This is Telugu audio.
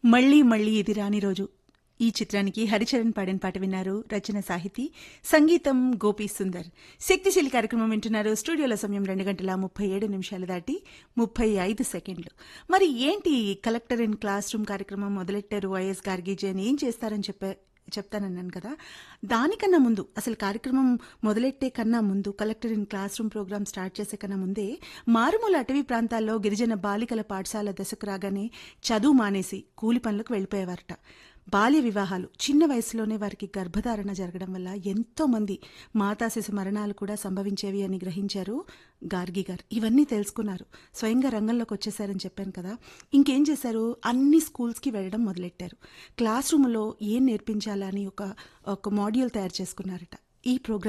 మళ్ళీ మళ్ళీ ఇది రాని రోజు ఈ చిత్రానికి హరిచరణ్ పాడిన పాట విన్నారు రచన సాహితీ సంగీతం గోపీ సుందర్ శక్తిశీలి కార్యక్రమం వింటున్నారు స్టూడియోలో సమయం రెండు గంటల ముప్పై ఏడు నిమిషాలు దాటి ముప్పై ఐదు సెకండ్లు మరి ఏంటి కలెక్టర్ ఇన్ క్లాస్ రూమ్ కార్యక్రమం మొదలెట్టారు వైఎస్ గార్గీజీ అని ఏం చేస్తారని చెప్పే చెప్తానన్నాను కదా దానికన్నా ముందు అసలు కార్యక్రమం మొదలెట్టే కన్నా ముందు collector in classroom program start చేసే కన్నా ముందే మారుమూల అటవీ ప్రాంతాల్లో గిరిజన బాలికల పాఠశాల దశకు రాగానే చదువు మానేసి కూలి పనులకు వెళ్ళిపోయేవారట బాల్య వివాహాలు చిన్న వయసులోనే వారికి గర్భధారణ జరగడం వల్ల ఎంతో మంది మాతా శిశు మరణాలు కూడా సంభవించేవి అని గ్రహించారు గార్గి గారు ఇవన్నీ తెలుసుకున్నారు స్వయంగా రంగంలోకి వచ్చేసారని చెప్పాను కదా ఇంకేం చేశారు అన్ని స్కూల్స్కి వెళ్ళడం మొదలెట్టారు క్లాస్ రూమ్లో ఏం నేర్పించాలని ఒక ఒక మాడ్యూల్ తయారు చేసుకున్నారట ఈ ప్రోగ్రామ్